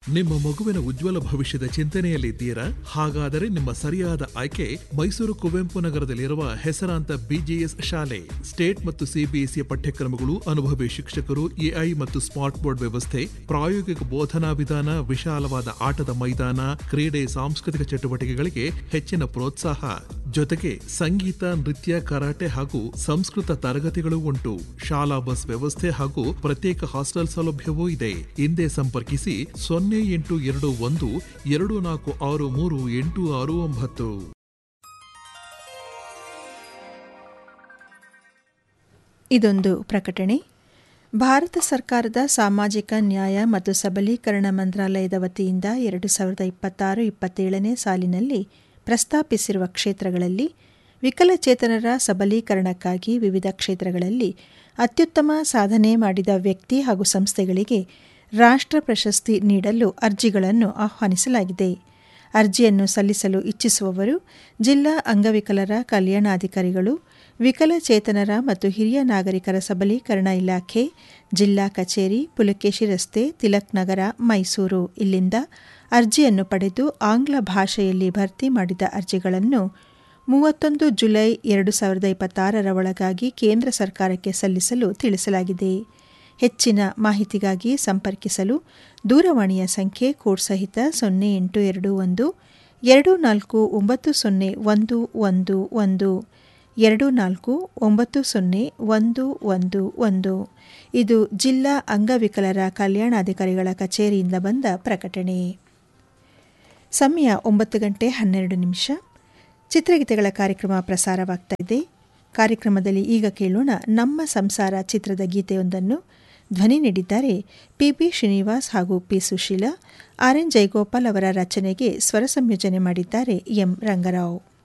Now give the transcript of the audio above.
ನಿಮ್ಮ ಮಗುವಿನ ಉಜ್ವಲ ಭವಿಷ್ಯದ ಚಿಂತನೆಯಲ್ಲಿದ್ದೀರಾ ಹಾಗಾದರೆ ನಿಮ್ಮ ಸರಿಯಾದ ಆಯ್ಕೆ ಮೈಸೂರು ಕುವೆಂಪು ನಗರದಲ್ಲಿರುವ ಹೆಸರಾಂತ ಬಿಜಿಎಸ್ ಶಾಲೆ ಸ್ಟೇಟ್ ಮತ್ತು ಸಿಬಿಎಸ್ಇ ಪಠ್ಯಕ್ರಮಗಳು ಅನುಭವಿ ಶಿಕ್ಷಕರು ಎಐ ಮತ್ತು ಸ್ಮಾರ್ಟ್ ಬೋರ್ಡ್ ವ್ಯವಸ್ಥೆ ಪ್ರಾಯೋಗಿಕ ಬೋಧನಾ ವಿಧಾನ ವಿಶಾಲವಾದ ಆಟದ ಮೈದಾನ ಕ್ರೀಡೆ ಸಾಂಸ್ಕೃತಿಕ ಚಟುವಟಿಕೆಗಳಿಗೆ ಹೆಚ್ಚಿನ ಪ್ರೋತ್ಸಾಹ ಜೊತೆಗೆ ಸಂಗೀತ ನೃತ್ಯ ಕರಾಟೆ ಹಾಗೂ ಸಂಸ್ಕೃತ ತರಗತಿಗಳು ಉಂಟು ಶಾಲಾ ಬಸ್ ವ್ಯವಸ್ಥೆ ಹಾಗೂ ಪ್ರತ್ಯೇಕ ಹಾಸ್ಟೆಲ್ ಸೌಲಭ್ಯವೂ ಇದೆ ಹಿಂದೆ ಸಂಪರ್ಕಿಸಿ ಸೊನ್ನೆ ಎಂಟು ಎರಡು ಒಂದು ಎರಡು ನಾಲ್ಕು ಆರು ಮೂರು ಎಂಟು ಆರು ಒಂಬತ್ತು ಇದೊಂದು ಪ್ರಕಟಣೆ ಭಾರತ ಸರ್ಕಾರದ ಸಾಮಾಜಿಕ ನ್ಯಾಯ ಮತ್ತು ಸಬಲೀಕರಣ ಮಂತ್ರಾಲಯದ ವತಿಯಿಂದ ಎರಡು ಸಾವಿರದ ಇಪ್ಪತ್ತಾರು ಇಪ್ಪತ್ತೇಳನೇ ಸಾಲಿನಲ್ಲಿ ಪ್ರಸ್ತಾಪಿಸಿರುವ ಕ್ಷೇತ್ರಗಳಲ್ಲಿ ವಿಕಲಚೇತನರ ಸಬಲೀಕರಣಕ್ಕಾಗಿ ವಿವಿಧ ಕ್ಷೇತ್ರಗಳಲ್ಲಿ ಅತ್ಯುತ್ತಮ ಸಾಧನೆ ಮಾಡಿದ ವ್ಯಕ್ತಿ ಹಾಗೂ ಸಂಸ್ಥೆಗಳಿಗೆ ರಾಷ್ಟ್ರ ಪ್ರಶಸ್ತಿ ನೀಡಲು ಅರ್ಜಿಗಳನ್ನು ಆಹ್ವಾನಿಸಲಾಗಿದೆ ಅರ್ಜಿಯನ್ನು ಸಲ್ಲಿಸಲು ಇಚ್ಛಿಸುವವರು ಜಿಲ್ಲಾ ಅಂಗವಿಕಲರ ಕಲ್ಯಾಣಾಧಿಕಾರಿಗಳು ವಿಕಲಚೇತನರ ಮತ್ತು ಹಿರಿಯ ನಾಗರಿಕರ ಸಬಲೀಕರಣ ಇಲಾಖೆ ಜಿಲ್ಲಾ ಕಚೇರಿ ಪುಲಕೇಶಿ ರಸ್ತೆ ತಿಲಕ್ ನಗರ ಮೈಸೂರು ಇಲ್ಲಿಂದ ಅರ್ಜಿಯನ್ನು ಪಡೆದು ಆಂಗ್ಲ ಭಾಷೆಯಲ್ಲಿ ಭರ್ತಿ ಮಾಡಿದ ಅರ್ಜಿಗಳನ್ನು ಮೂವತ್ತೊಂದು ಜುಲೈ ಎರಡು ಸಾವಿರದ ಇಪ್ಪತ್ತಾರರ ಒಳಗಾಗಿ ಕೇಂದ್ರ ಸರ್ಕಾರಕ್ಕೆ ಸಲ್ಲಿಸಲು ತಿಳಿಸಲಾಗಿದೆ ಹೆಚ್ಚಿನ ಮಾಹಿತಿಗಾಗಿ ಸಂಪರ್ಕಿಸಲು ದೂರವಾಣಿಯ ಸಂಖ್ಯೆ ಕೋಡ್ ಸಹಿತ ಸೊನ್ನೆ ಎಂಟು ಎರಡು ಒಂದು ಎರಡು ನಾಲ್ಕು ಒಂಬತ್ತು ಸೊನ್ನೆ ಒಂದು ಒಂದು ಒಂದು ಎರಡು ನಾಲ್ಕು ಒಂಬತ್ತು ಸೊನ್ನೆ ಒಂದು ಒಂದು ಒಂದು ಇದು ಜಿಲ್ಲಾ ಅಂಗವಿಕಲರ ಕಲ್ಯಾಣಾಧಿಕಾರಿಗಳ ಕಚೇರಿಯಿಂದ ಬಂದ ಪ್ರಕಟಣೆ ಸಮಯ ಒಂಬತ್ತು ಗಂಟೆ ಹನ್ನೆರಡು ನಿಮಿಷ ಚಿತ್ರಗೀತೆಗಳ ಕಾರ್ಯಕ್ರಮ ಪ್ರಸಾರವಾಗ್ತಾ ಇದೆ ಕಾರ್ಯಕ್ರಮದಲ್ಲಿ ಈಗ ಕೇಳೋಣ ನಮ್ಮ ಸಂಸಾರ ಚಿತ್ರದ ಗೀತೆಯೊಂದನ್ನು ಧ್ವನಿ ನೀಡಿದ್ದಾರೆ ಪಿಬಿ ಶ್ರೀನಿವಾಸ್ ಹಾಗೂ P Susheela R N Jayagopal ಅವರ ರಚನೆಗೆ ಸ್ವರ ಸಂಯೋಜನೆ ಮಾಡಿದ್ದಾರೆ ಎಂ ರಂಗರಾವ್